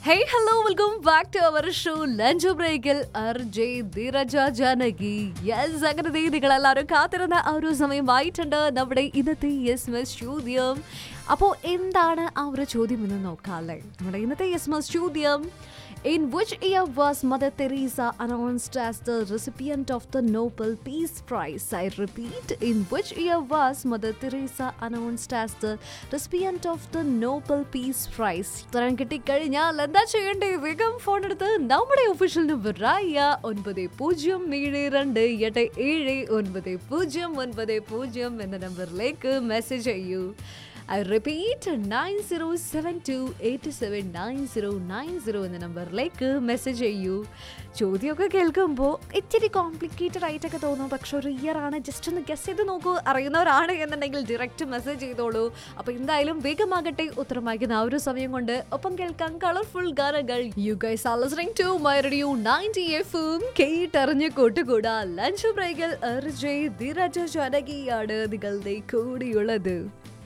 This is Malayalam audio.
Hey hello welcome back to our show lunch ബ്രേക്കിൽ അർജയ് ധീരജ ജാനകി യെസ് അങ്ങനെ ദേ നിങ്ങൾ എല്ലാവരും കാത്തിരുന്ന ആ ഒരു സമയമായിട്ടുണ്ട് നമ്മുടെ ഇന്നത്തെ യെസ് മസ് ചോദ്യം അപ്പോൾ എന്താണ് ആ ഒരു ചോദ്യം എന്ന് നോക്കാം അല്ലേ നമ്മുടെ ഇന്നത്തെ യെസ് മസ് ചോദ്യം In which year was Mother Teresa announced as the recipient of the Nobel Peace Prize? I repeat, in which year was Mother Teresa announced as the recipient of the Nobel Peace Prize? ഉത്തരം കിട്ടിക്കഴിഞ്ഞാൽ എന്താ ചെയ്യേണ്ടേ വേഗം ഫോൺ എടുത്ത് നമ്മുടെ ഒഫീഷ്യൽ നമ്പറായ ഒൻപത് പൂജ്യം ഏഴ് രണ്ട് എട്ട് ഏഴ് ഒൻപത് പൂജ്യം ഒൻപത് പൂജ്യം എന്ന നമ്പറിലേക്ക് മെസ്സേജ് ചെയ്യൂ I repeat nine zero seven two eight seven nine zero nine zero എന്ന നമ്പറിലേക്ക് മെസ്സേജ് ചെയ്യൂ ചോദ്യമൊക്കെ കേൾക്കുമ്പോൾ ഇത്തിരി കോംപ്ലിക്കേറ്റഡ് ആയിട്ടൊക്കെ തോന്നും പക്ഷെ ഒരു ഇയർ ആണ് ജസ്റ്റ് ഒന്ന് ഗസ് ചെയ്ത് നോക്കൂ അറിയുന്നവരാണ് എന്നുണ്ടെങ്കിൽ ഡയറക്റ്റ് മെസ്സേജ് ചെയ്തോളൂ അപ്പോൾ എന്തായാലും വേഗമാകട്ടെ ഉത്തരം വായിക്കുന്ന ആ ഒരു സമയം കൊണ്ട് ഒപ്പം കേൾക്കാം കളർഫുൾ ഗാനങ്ങൾ you guys are listening to my radio 90 എഫും കേട്ടറിഞ്ഞ് കൂട്ടുകൂടാ ലഞ്ച് ബ്രേക്കിൽ അർജയ് ധീരജ ജാനകിയാണ് നിങ്ങളുടെ കൂടിയുള്ളത്